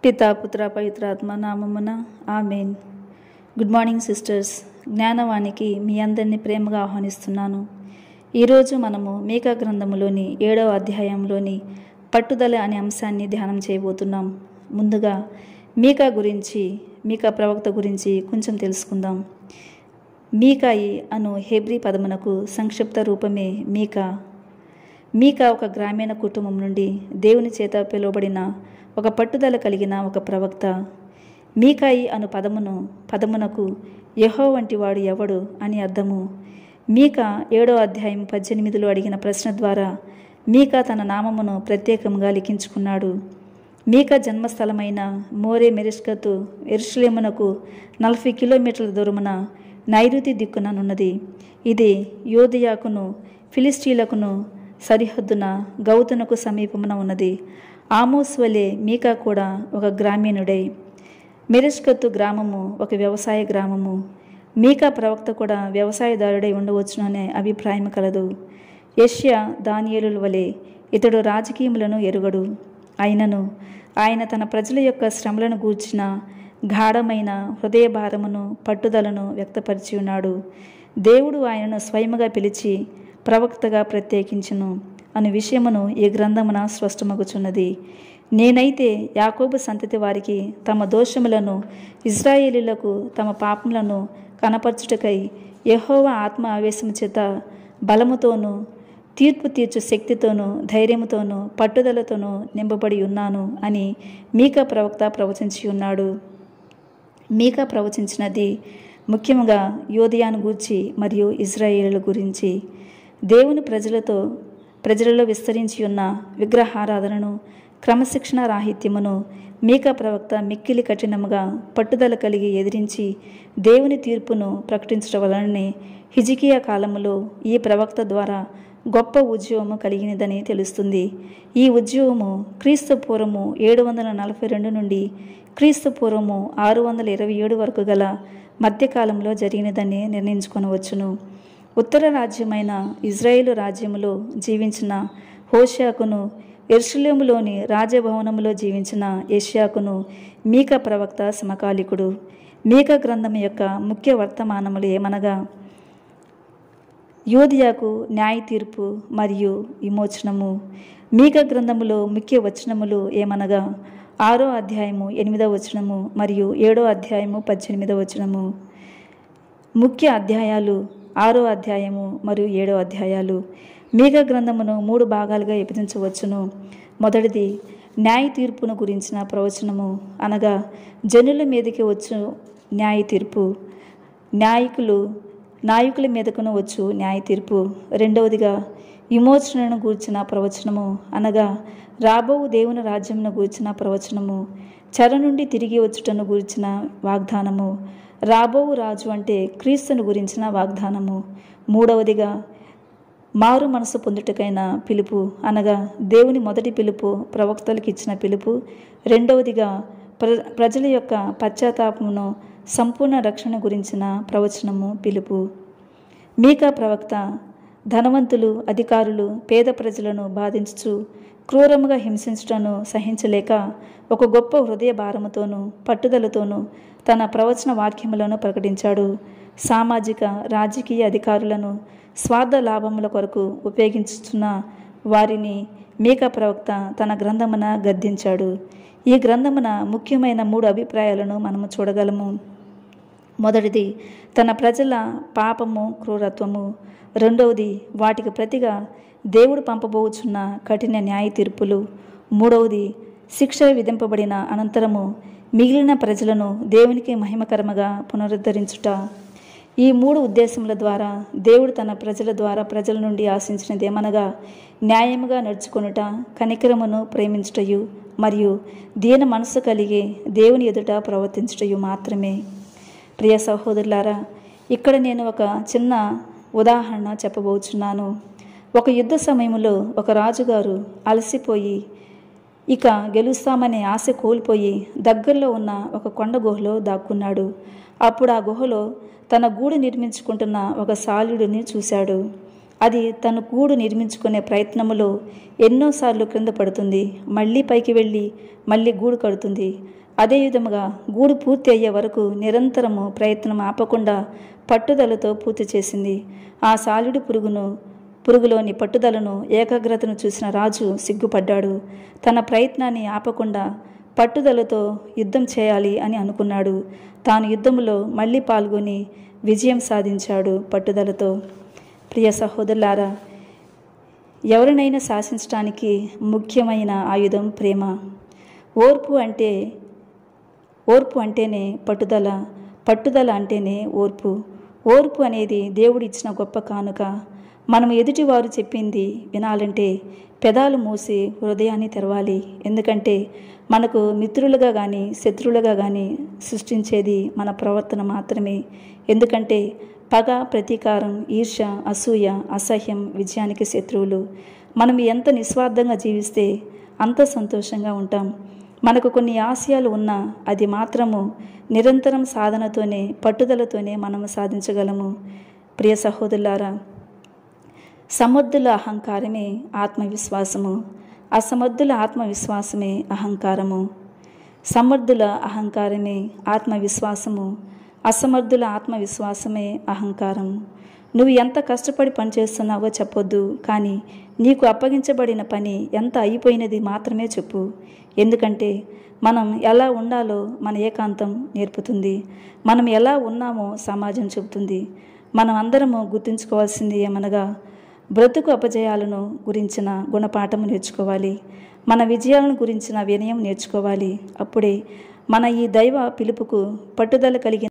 పితా పుత్ర పవిత్రాత్మ నామమున ఆమెన్ గుడ్ మార్నింగ్ సిస్టర్స్ జ్ఞానవాణికి మీ అందరినీ ప్రేమగా ఆహ్వానిస్తున్నాను ఈరోజు మనము మీకా గ్రంథములోని ఏడవ అధ్యాయంలోని పట్టుదల అనే అంశాన్ని ధ్యానం చేయబోతున్నాం ముందుగా మీకా గురించి మీకా ప్రవక్త గురించి కొంచెం తెలుసుకుందాం మీకాయి అను హెబ్రీ పదమునకు సంక్షిప్త రూపమే మీకా మీకా ఒక గ్రామీణ కుటుంబం నుండి దేవుని చేత పిలువబడిన ఒక పట్టుదల కలిగిన ఒక ప్రవక్త మీకాయి అను పదమును పదమునకు యహో వంటి వాడు ఎవడు అని అర్థము మీకా ఏడో అధ్యాయం పద్దెనిమిదిలో అడిగిన ప్రశ్న ద్వారా మీకా తన నామమును ప్రత్యేకంగా లిఖించుకున్నాడు మీకా జన్మస్థలమైన మోరే మెరిష్కతు ఎరుషులేమునకు నలభై కిలోమీటర్ల దూరమున నైరుతి దిక్కుననున్నది ఇది యోధియాకును ఫిలిస్టీలకును సరిహద్దున గౌతునకు సమీపమున ఉన్నది ఆమోస్ వలె మీకా కూడా ఒక గ్రామీణుడై మెరిష్కత్తు గ్రామము ఒక వ్యవసాయ గ్రామము మీకా ప్రవక్త కూడా వ్యవసాయదారుడై ఉండవచ్చుననే అభిప్రాయం కలదు యష్యా దానియేలుల వలె ఇతడు రాజకీయములను ఎరుగడు అయినను ఆయన తన ప్రజల యొక్క శ్రమలను గూర్చిన గాఢమైన హృదయ భారమును పట్టుదలను వ్యక్తపరిచి ఉన్నాడు దేవుడు ఆయనను స్వయముగా పిలిచి ప్రవక్తగా ప్రత్యేకించును అను విషయమును ఈ గ్రంథమున స్పష్టమగుచున్నది నేనైతే యాకోబు సంతతి వారికి తమ దోషములను ఇజ్రాయేలీలకు తమ పాపములను కనపరచుటకై యహోవ ఆత్మ ఆవేశము చేత బలముతోనూ తీర్పు తీర్చు శక్తితోనూ ధైర్యముతోనూ పట్టుదలతోనూ నింపబడి ఉన్నాను అని మీకా ప్రవక్త ప్రవచించి ఉన్నాడు మీకా ప్రవచించినది ముఖ్యంగా యోధియాను గూర్చి మరియు ఇజ్రాయేలుల గురించి దేవుని ప్రజలతో ప్రజలలో విస్తరించి ఉన్న విగ్రహారాధనను క్రమశిక్షణ రాహిత్యమును మీకా ప్రవక్త మిక్కిలి కఠినముగా పట్టుదల కలిగి ఎదిరించి దేవుని తీర్పును ప్రకటించడం వలననే హిజికియా కాలములో ఈ ప్రవక్త ద్వారా గొప్ప ఉద్యోగము కలిగినదని తెలుస్తుంది ఈ ఉద్యోగము క్రీస్తు పూర్వము ఏడు వందల నలభై రెండు నుండి క్రీస్తు పూర్వము ఆరు వందల ఇరవై ఏడు వరకు గల మధ్యకాలంలో జరిగినదని నిర్ణయించుకొనవచ్చును ఉత్తర రాజ్యమైన ఇజ్రాయేలు రాజ్యములో జీవించిన హోషాకును ఎర్షులేములోని రాజభవనములో జీవించిన యష్యాకును మీక ప్రవక్త సమకాలికుడు మీక గ్రంథం యొక్క ముఖ్య వర్తమానములు ఏమనగా యోధియాకు న్యాయ తీర్పు మరియు విమోచనము మీక గ్రంథములో ముఖ్య వచనములు ఏమనగా ఆరో అధ్యాయము ఎనిమిదవ వచనము మరియు ఏడో అధ్యాయము పద్దెనిమిదవ వచనము ముఖ్య అధ్యాయాలు ఆరో అధ్యాయము మరియు ఏడో అధ్యాయాలు మీక గ్రంథమును మూడు భాగాలుగా విభజించవచ్చును మొదటిది న్యాయ తీర్పును గురించిన ప్రవచనము అనగా జనుల మీదకి వచ్చు న్యాయ తీర్పు న్యాయకులు నాయకుల మీదకును వచ్చు న్యాయ తీర్పు రెండవదిగా విమోచనను గూర్చిన ప్రవచనము అనగా రాబో దేవుని రాజ్యమును గూర్చిన ప్రవచనము చెర నుండి తిరిగి వచ్చుటను గురించిన వాగ్దానము రాబోవు రాజు అంటే క్రీస్తును గురించిన వాగ్దానము మూడవదిగా మారు మనసు పొందుటకైన పిలుపు అనగా దేవుని మొదటి పిలుపు ప్రవక్తలకు ఇచ్చిన పిలుపు రెండవదిగా ప్ర ప్రజల యొక్క పశ్చాత్తాపమును సంపూర్ణ రక్షణ గురించిన ప్రవచనము పిలుపు మీకా ప్రవక్త ధనవంతులు అధికారులు పేద ప్రజలను బాధించుచు క్రూరముగా హింసించటను సహించలేక ఒక గొప్ప హృదయ భారముతోనూ పట్టుదలతోనూ తన ప్రవచన వాక్యములను ప్రకటించాడు సామాజిక రాజకీయ అధికారులను స్వార్థ లాభముల కొరకు ఉపయోగించుతున్న వారిని మీకా ప్రవక్త తన గ్రంథమున గద్దించాడు ఈ గ్రంథమున ముఖ్యమైన మూడు అభిప్రాయాలను మనము చూడగలము మొదటిది తన ప్రజల పాపము క్రూరత్వము రెండవది వాటికి ప్రతిగా దేవుడు పంపబోచున్న కఠిన న్యాయ తీర్పులు మూడవది శిక్ష విధింపబడిన అనంతరము మిగిలిన ప్రజలను దేవునికి మహిమకరముగా పునరుద్ధరించుట ఈ మూడు ఉద్దేశముల ద్వారా దేవుడు తన ప్రజల ద్వారా ప్రజల నుండి ఆశించినదేమనగా న్యాయముగా నడుచుకొనుట కనికరమును ప్రేమించుటయు మరియు దీన మనసు కలిగి దేవుని ఎదుట ప్రవర్తించుటయు మాత్రమే ప్రియ సహోదరులారా ఇక్కడ నేను ఒక చిన్న ఉదాహరణ చెప్పబోచున్నాను ఒక యుద్ధ సమయంలో ఒక రాజుగారు అలసిపోయి ఇక గెలుస్తామనే ఆశ కోల్పోయి దగ్గరలో ఉన్న ఒక కొండ గుహలో దాక్కున్నాడు అప్పుడు ఆ గుహలో తన గూడు నిర్మించుకుంటున్న ఒక సాలుడిని చూశాడు అది తన గూడు నిర్మించుకునే ప్రయత్నములో ఎన్నోసార్లు క్రింద పడుతుంది మళ్ళీ పైకి వెళ్ళి మళ్ళీ గూడు కడుతుంది అదే విధముగా గూడు పూర్తి అయ్యే వరకు నిరంతరము ప్రయత్నం ఆపకుండా పట్టుదలతో పూర్తి చేసింది ఆ సాలుడి పురుగును పురుగులోని పట్టుదలను ఏకాగ్రతను చూసిన రాజు సిగ్గుపడ్డాడు తన ప్రయత్నాన్ని ఆపకుండా పట్టుదలతో యుద్ధం చేయాలి అని అనుకున్నాడు తాను యుద్ధంలో మళ్ళీ పాల్గొని విజయం సాధించాడు పట్టుదలతో ప్రియ సహోదరులారా ఎవరినైనా శాసించడానికి ముఖ్యమైన ఆయుధం ప్రేమ ఓర్పు అంటే ఓర్పు అంటేనే పట్టుదల పట్టుదల అంటేనే ఓర్పు ఓర్పు అనేది దేవుడు ఇచ్చిన గొప్ప కానుక మనం ఎదుటివారు చెప్పింది వినాలంటే పెదాలు మూసి హృదయాన్ని తెరవాలి ఎందుకంటే మనకు మిత్రులుగా కానీ శత్రువులుగా కానీ సృష్టించేది మన ప్రవర్తన మాత్రమే ఎందుకంటే పగ ప్రతీకారం ఈర్ష అసూయ అసహ్యం విజయానికి శత్రువులు మనం ఎంత నిస్వార్థంగా జీవిస్తే అంత సంతోషంగా ఉంటాం మనకు కొన్ని ఆశయాలు ఉన్నా అది మాత్రము నిరంతరం సాధనతోనే పట్టుదలతోనే మనం సాధించగలము ప్రియ సహోదరులారా సమర్థుల అహంకారమే ఆత్మవిశ్వాసము అసమర్థుల ఆత్మవిశ్వాసమే అహంకారము సమర్థుల అహంకారమే ఆత్మవిశ్వాసము అసమర్థుల ఆత్మవిశ్వాసమే అహంకారం నువ్వు ఎంత కష్టపడి పనిచేస్తున్నావో చెప్పొద్దు కానీ నీకు అప్పగించబడిన పని ఎంత అయిపోయినది మాత్రమే చెప్పు ఎందుకంటే మనం ఎలా ఉండాలో మన ఏకాంతం నేర్పుతుంది మనం ఎలా ఉన్నామో సమాజం చెబుతుంది మనం అందరము గుర్తుంచుకోవాల్సింది ఏమనగా బ్రతుకు అపజయాలను గురించిన గుణపాఠం నేర్చుకోవాలి మన విజయాలను గురించిన వినయం నేర్చుకోవాలి అప్పుడే మన ఈ దైవ పిలుపుకు పట్టుదల కలిగిన